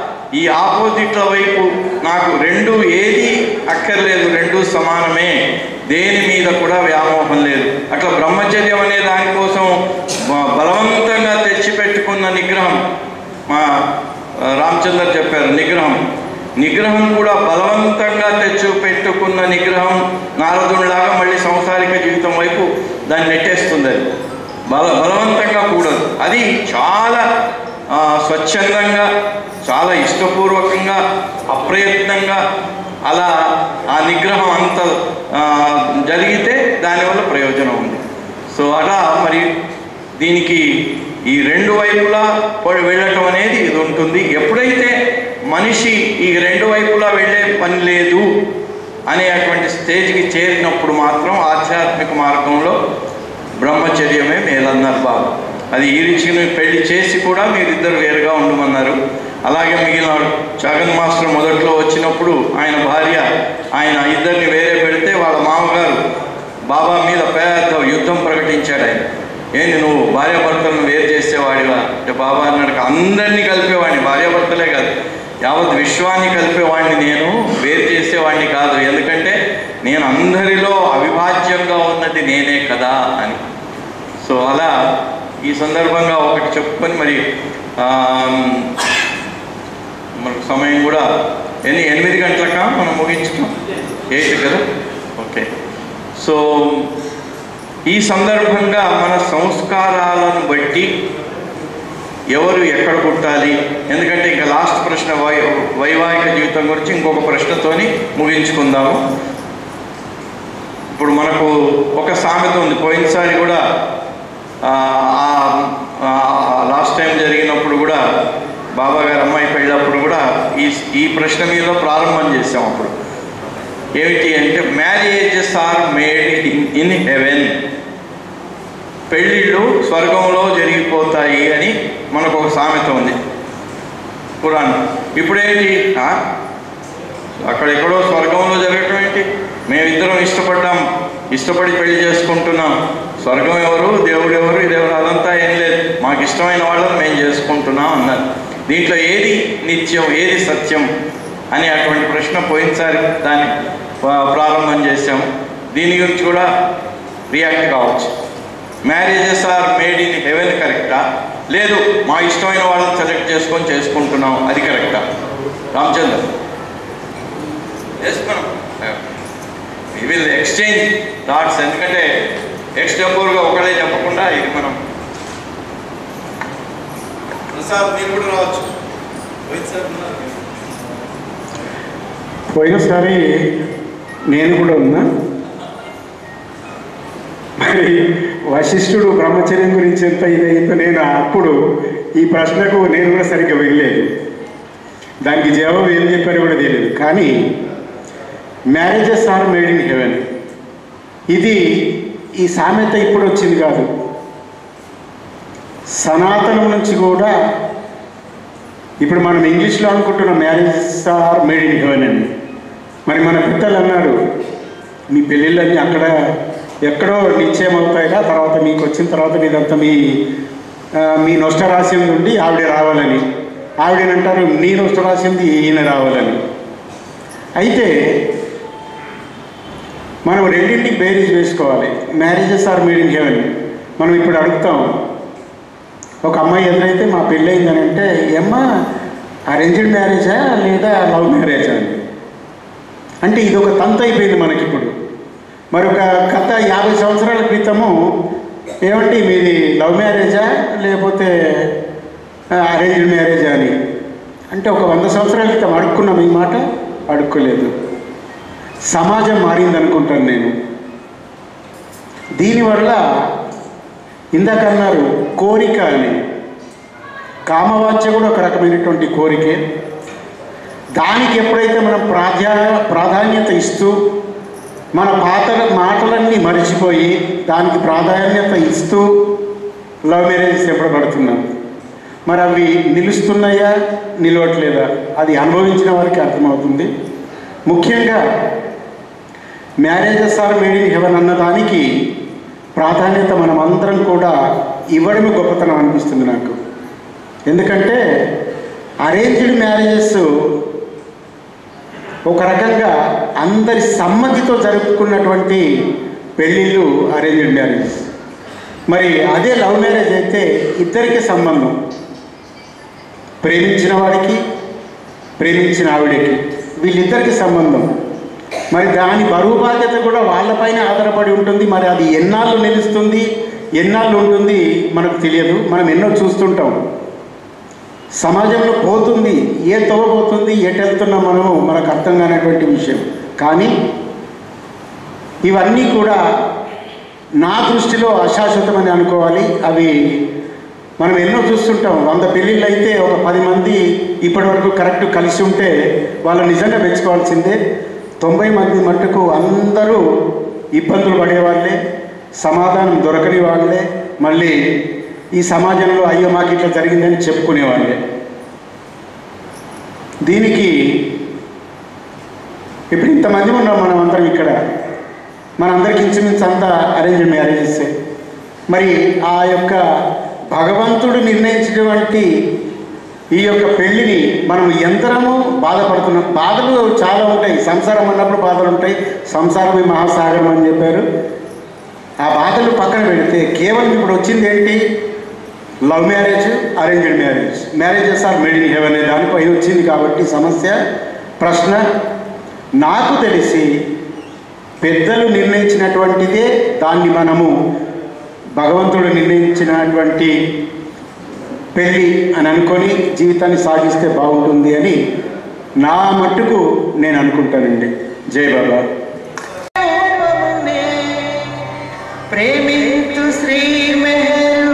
ఈ ఆపోజిట్ల వైపు నాకు రెండు ఏది అక్కర్లేదు రెండు సమానమే దేని మీద కూడా వ్యామోహం లేదు అట్లా బ్రహ్మచర్యం అనే దానికోసం బ- బలవంతంగా తెచ్చిపెట్టుకున్న నిగ్రహం మా ఆ, రామచంద్ర చెప్పారు నిగ్రహం నిగ్రహం కూడా బలవంతంగా తెచ్చి పెట్టుకున్న నిగ్రహం నారదునిలాగా మళ్ళీ సంసారిక జీవితం వైపు దాన్ని నెట్టేస్తుంది అది బల బలవంతంగా కూడదు అది చాలా ఆ, స్వచ్ఛందంగా చాలా ఇష్టపూర్వకంగా అప్రయత్నంగా అలా ఆ నిగ్రహం అంత ఆ, జరిగితే దానివల్ల ప్రయోజనం ఉంది సో అలా మరి దీనికి ఈ రెండు వైపులా పో- వెళ్ళటం అనేది ఇది ఉంటుంది ఎప్పుడైతే మనిషి ఈ రెండు వైపులా వెళ్ళే పని లేదు అనేటువంటి స్టేజ్కి చేరినప్పుడు మాత్రం ఆధ్యాత్మిక మార్గంలో బ్రహ్మచర్యమే మేలన్నారు బాబు అది ఈ రీతిని పెళ్లి చేసి కూడా మీరిద్దరు వేరుగా ఉండమన్నారు అలాగే మిగిలిన జగన్ మాస్టర్ మొదట్లో వచ్చినప్పుడు ఆయన భార్య ఆయన ఇద్దరిని వేరే పెడితే వాళ్ళ మామగారు బాబా మీద పెద్ద యుద్ధం ప్రకటించాడు ఆయన ఏంది నువ్వు భార్యాభర్తలను వేరు చేసేవాడివా అంటే బాబా అన్నాడు అందరినీ కలిపేవాడిని భార్యాభర్తలే కాదు యావత్ విశ్వాన్ని కలిపేవాడిని నేను వేరు చేసేవాడిని కాదు ఎందుకంటే నేను అందరిలో అవిభాజ్యంగా ఉన్నది నేనే కదా అని సో అలా ఈ సందర్భంగా ఒకటి చెప్పుకొని మరి ఆమ్, మనకు సమయం కూడా ఎన్ని ఎనిమిది గంటలకా మనం ముగించుకున్నాం ఎయిట్ కదా ఓకే సో ఈ సందర్భంగా మన సంస్కారాలను బట్టి ఎవరు ఎక్కడ పుట్టాలి ఎందుకంటే ఇంకా లాస్ట్ ప్రశ్న వై వైవాహిక జీవితం గురించి ఇంకొక ప్రశ్నతోని ముగించుకుందాము ఇప్పుడు మనకు ఒక సామెత ఉంది పోయినసారి కూడా లాస్ట్ టైం జరిగినప్పుడు కూడా బాబా గారు అమ్మాయి పెళ్ళప్పుడు కూడా ఈ ఈ ప్రశ్న మీద ప్రారంభం చేసాం అప్పుడు ఏమిటి అంటే marriages are made in in heaven పెళ్ళిళ్ళు స్వర్గంలో జరిగిపోతాయి అని మనకు ఒక సామెత ఉంది పురాణం ఇప్పుడేంటి ఆ? అక్కడెక్కడో స్వర్గంలో జరగటం ఏంటి మేమిద్దరం ఇష్టపడ్డాం ఇష్టపడి పెళ్లి చేసుకుంటున్నాం స్వర్గం ఎవరు దేవుడు ఎవరు ఇదెవరు అదంతా ఏం లేదు మాకు ఇష్టమైన వాళ్ళని మేము చేసుకుంటున్నాం అన్నారు దీంట్లో ఏది నిత్యం ఏది సత్యం అని అటువంటి ప్రశ్న పోయినసారి దాన్ని ఆ, ప్రారంభం చేశాము దీని గురించి కూడా రియాక్ట్ కావచ్చు marriages are made in heaven కరెక్టా లేదు మా ఇష్టమైన వాళ్ళని సెలెక్ట్ చేసుకొని చేసుకుంటున్నాం అది కరెక్టా రామచంద్ర ఎస్ మనం వి విల్ ఎక్స్చేంజ్ థాట్స్ ఎందుకంటే ఎక్స్టెంపోర్గా ఒకటే చెప్పకుండా ఇది మనం ప్రసాద్ మీరు కూడా రావచ్చు రోహిత్ సార్ ఉన్నారు. పోయినసారి నేను కూడా ఉన్నా మరి వశిష్ఠుడు బ్రహ్మచర్యం గురించి ఎంత ఇదైందో నేను అప్పుడు ఈ ప్రశ్నకు నేను కూడా సరిగ్గా వెళ్ళలేదు దానికి జవాబు ఏం చెప్పారో కూడా తెలియదు కానీ marriages are made in heaven ఇది ఈ సామెత ఇప్పుడు వచ్చింది కాదు సనాతనం నుంచి కూడా ఇప్పుడు మనం ఇంగ్లీష్లో అనుకుంటున్న marriages are made in heaven అని మరి మన పెద్దలు అన్నారు మీ పెళ్ళిళ్ళన్నీ అక్కడ ఎక్కడో నిశ్చయం అవుతాయిగా తర్వాత మీకు వచ్చిన తర్వాత మీదంతా మీ ఆ, మీ నష్టరాశ్యం నుండి ఆవిడ రావాలని ఆవిడనంటారు నీ నష్టరాశింది ఈయన రావాలని అయితే మనం రెండింటికి బేరీజ్ వేసుకోవాలి marriages are made in heaven మనం ఇప్పుడు అడుగుతాం ఒక అమ్మాయి ఎదురైతే మా పెళ్ళయిందని అంటే ఏమ్మా అరేంజ్డ్ మ్యారేజా లేదా లవ్ మ్యారేజా అని అంటే ఇది ఒక తంతు అయిపోయింది మనకి ఇప్పుడు మరి ఒక కథ యాభై సంవత్సరాల క్రితము ఏమంటే మీది లవ్ మ్యారేజా లేకపోతే అరేంజ్డ్ మ్యారేజా అని అంటే ఒక వంద సంవత్సరాల క్రితం అడుక్కున్నాం ఈ మాట అడుక్కోలేదు సమాజం మారింది అనుకుంటాను నేను దీనివల్ల ఇందాక అన్నారు కోరిక అని కామవాంఛ కూడా ఒక రకమైనటువంటి కోరికే దానికి ఎప్పుడైతే మనం ప్రాధ్యా ప్రాధాన్యత ఇస్తూ మన పాత మాటలన్నీ మరిచిపోయి దానికి ప్రాధాన్యత ఇస్తూ లవ్ మ్యారేజెస్ ఎప్పుడు పడుతున్నాం మరి అవి నిలుస్తున్నాయా నిలవట్లేదా అది అనుభవించిన వారికి అర్థమవుతుంది ముఖ్యంగా marriages are made in heaven అన్నదానికి ప్రాధాన్యత మనం అందరం కూడా ఇవ్వడమే గొప్పతనం అనిపిస్తుంది నాకు ఎందుకంటే అరేంజ్డ్ మ్యారేజెస్ ఒక రకంగా అందరి సమ్మతితో జరుపుకున్నటువంటి పెళ్ళిళ్ళు అరేంజ్డ్ మ్యారేజెస్ మరి అదే లవ్ మ్యారేజ్ అయితే ఇద్దరికి సంబంధం ప్రేమించిన వాడికి ప్రేమించిన ఆవిడకి వీళ్ళిద్దరికి సంబంధం మరి దాని బరువు బాధ్యత కూడా వాళ్ళపైన ఆధారపడి ఉంటుంది మరి అది ఎన్నాళ్ళు నిలుస్తుంది ఎన్నాళ్ళు ఉంటుంది మనకు తెలియదు మనం ఎన్నో చూస్తుంటాం సమాజంలో పోతుంది ఏ తోవ పోతుంది ఎటు వెళ్తున్నాం మనము మనకు అర్థం కానటువంటి విషయం కానీ ఇవన్నీ కూడా నా దృష్టిలో అశాశ్వతమని అనుకోవాలి అవి మనం ఎన్నో చూస్తుంటాం వంద పెళ్ళిళ్ళు అయితే ఒక పది మంది ఇప్పటి వరకు కరెక్ట్ కలిసి ఉంటే వాళ్ళు నిజంగా మెచ్చుకోవాల్సిందే తొంభై మంది మట్టుకు అందరూ ఇబ్బందులు పడేవాళ్ళే సమాధానం దొరకని వాళ్ళే మళ్ళీ ఈ సమాజంలో అయ్యో మాకు ఇట్లా జరిగిందని చెప్పుకునేవాళ్ళే దీనికి ఇప్పుడు ఇంతమంది ఉన్నాం మనం అందరం ఇక్కడ మనందరికి ఇంచుమించు అంతా అరేంజ్ మ్యారేజెస్ మరి ఆ యొక్క భగవంతుడు నిర్ణయించినటువంటి ఈ యొక్క పెళ్ళిని మనం ఎంతరము బాధపడుతున్నాం బాధలు చాలా ఉంటాయి సంసారం అన్నప్పుడు బాధలు ఉంటాయి సంసారమే మహాసాగరం అని చెప్పారు ఆ బాధలు పక్కన పెడితే కేవలం ఇప్పుడు వచ్చింది ఏంటి love marriage arranged marriage marriages are made in heaven అనే దానిపై వచ్చింది కాబట్టి సమస్య ప్రశ్న నాకు తెలిసి పెద్దలు నిర్ణయించినటువంటిదే దాన్ని మనము భగవంతుడు నిర్ణయించినటువంటి పెళ్ళి అని అనుకొని జీవితాన్ని సాగిస్తే బాగుంటుంది అని నా మట్టుకు నేను అనుకుంటానండి జై బాబా ప్రేమించు శ్రీ మెహరు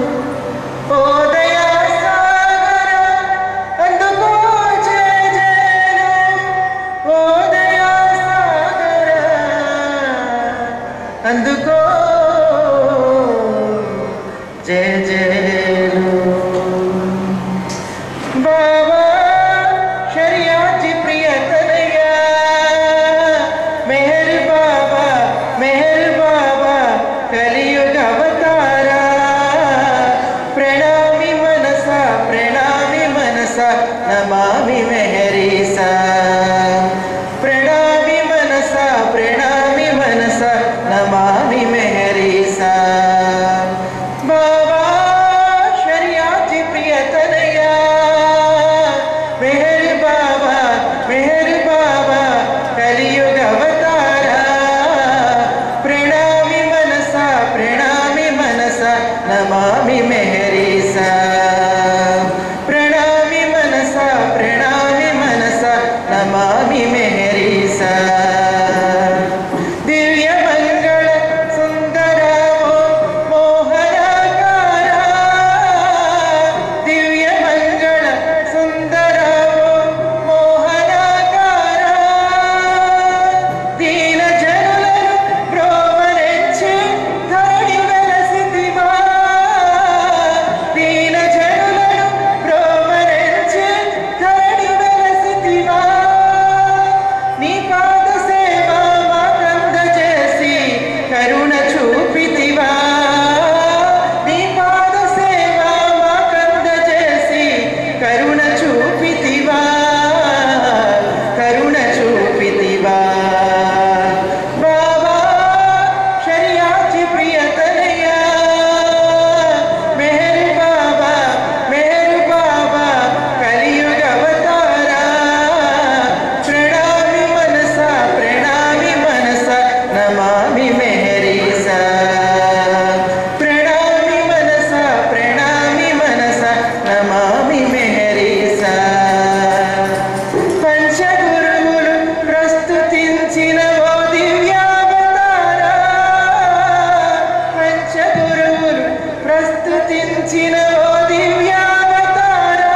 ఓదయ సాగర అందుకో జయ జయను ఓదయ సాగర అందుకో జయ జయలు బాబా షరియాచి ప్రియతనయ్యా మెహర్ బాబా మెహర్ బాబా కలియుగ అవతారా ప్రణామి మనస ప్రణామి మనస నమామి మెహరీసా ప్రణామి మనస ప్రణామి మనస నమామి మెహరీసా బాబా షరియాచి ప్రియతనయ్యా మెహర్ బాబా మెహర్ బాబా కలియుగ అవతారా ప్రణామి మనస ప్రణామి మనస నమామి మెహరీసా ప్రణామి మనస ప్రణామి మనస నమామి మెహరీసా దివ్య మంగళ సుందర మోహనకార దివ్య మంగళ సుందర మోహనకార దీన జనులను బ్రోవరెచ్చి ధరణి వెలసిదివా దీన జనులను బ్రోవరెచ్చి ధరణి వెలసిదివా నీ పాద సేవ మాకంద చేసి కరుణ చూపితివా నీ పాద సేవ మాకంద చేసి కరుణ చూపితివా కరుణ చూపితివా బాబా షరియాచి ప్రియతనయ్యా మెహర్ బాబా మెహర్ బాబా కలియుగ అవతారా ప్రణామి మనస ప్రణామి మనస నమామి మెహరీసా ప్రణామి మనస ప్రణామి మనస నమామి మెహరీసా పంచగురువులు ప్రస్తుతించిన ఓ దివ్యావతారా పంచగురువులు ప్రస్తుతించిన ఓ దివ్యావతారా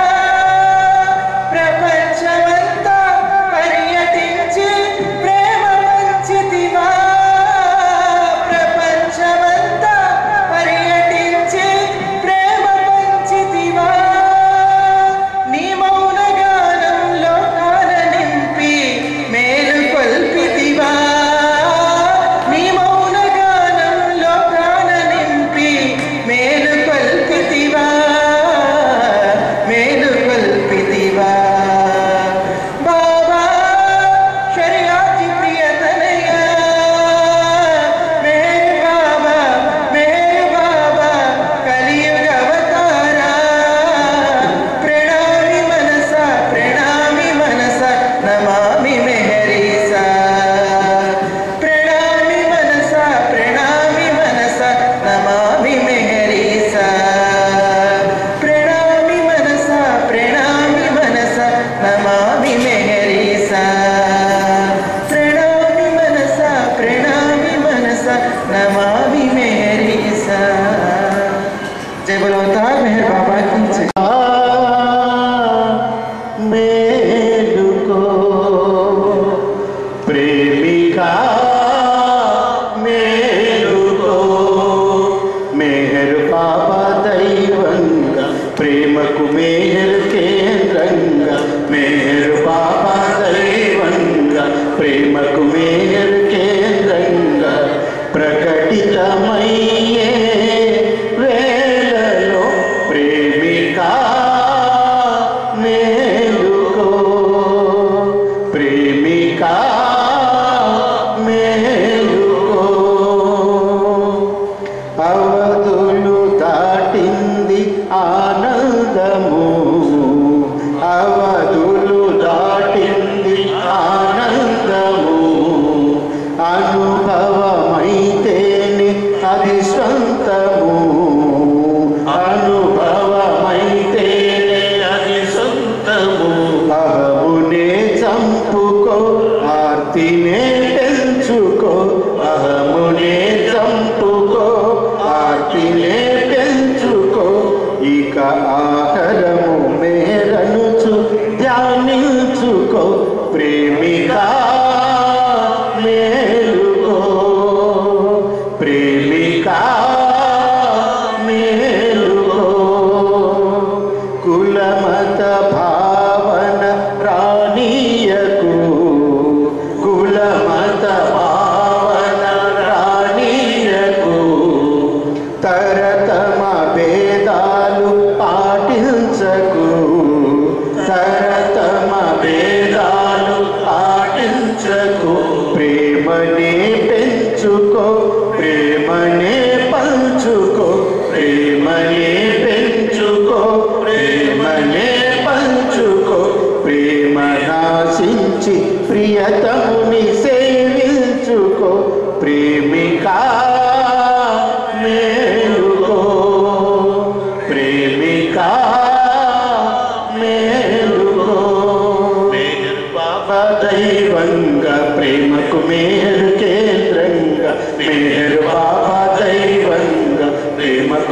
ప్రపంచమంతా పర్యటించి ప్రేమ పంచితివా ప్రపంచమంతా పర్యటించి ప్రేమ పంచితివా నీ మౌన గానంలో కాన నింపి మేలు కొల్పితివా నీ మౌన గానంలో కాన నింపి మేలు కొల్పితివా మేలు కొల్పితివా బాబా షరియాచి ప్రియతనయ్యా మేర్ బాబా మేర్ బాబా కలియుగ అవతారా ప్రణామి మనస ప్రణామి మనస నమామి మెహరీసా ప్రణామి మనస ప్రణామి మనస నమామి మెహరీసా ప్రణామి మనస ప్రణామి మనస నమామి మెహరీసా ప్రణామి మనస ప్రణామి మనస నమామి మెహరీసా జై బలవతా మెహర్ బాబా की जय మేలుకో ప్రేమికా మేలుకో మేహర్ పాప దైవంగా ప్రేమకు మేహర్ కేంద్రంగా మేహర్ పాప దైవంగా ప్రేమకు మేహర్ కేంద్రంగా ప్రకటితమయ్యే వేళలో ప్రేమికా మేలుకో ప్రేమికా మేలుకో అవధులు దాటింది ఆనందము అవధులు దాటింది ఆనందము అనుభవమైతేనే అది స్వంతము అనుభవమైతేనే అది సొంతము అహమునే చంపుకో ఆర్తినే పెంచుకో అహమునే చంపుకో ఆర్తినే పెంచుకో ఇక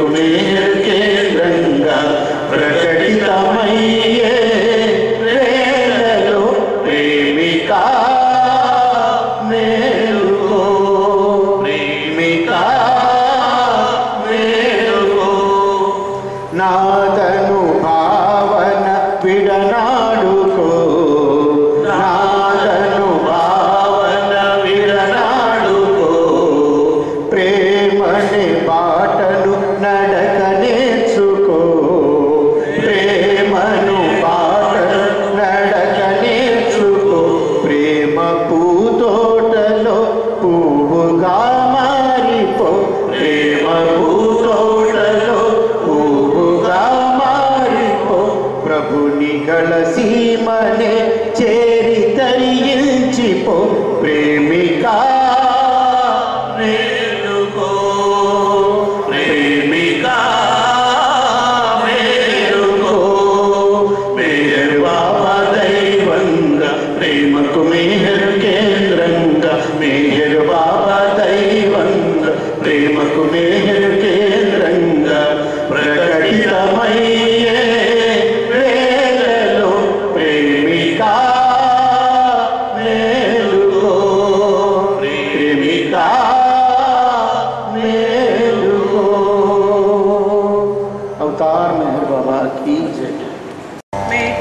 ప్రేమకు మేలు కేంద్రంగా ప్రకటితమయ్యే వేళలో ప్రేమిక మేలుకో ప్రేమిక మేలుకో నాదను భావన విడనాడుకో నాదను భావన విడనాడుకో ప్రేమనే బాటను నడక నేర్చుకో ప్రేమను బాటను నడక నేర్చుకో ప్రేమ పూతోటలో పువ్వుగా మారిపో ప్రేమ పూతోటలో పువ్వుగా మారిపో ప్రభుని గల సీమనే చేరి తరించిపో ప్రేమికా మేలుకో ప్రేమిక మేలుకో మేరు బాబా దైవంగా ప్రేమకు మేహరు కేంద్రంగా మేహరు బాబా దైవంగా ప్రేమకు మేహరు కేంద్రంగా ప్రకటితమయ్యే వేళలో ప్రేమిక మేలుకో ప్రేమిక మేలుకో अवतार मेहर बाबा की जय मैं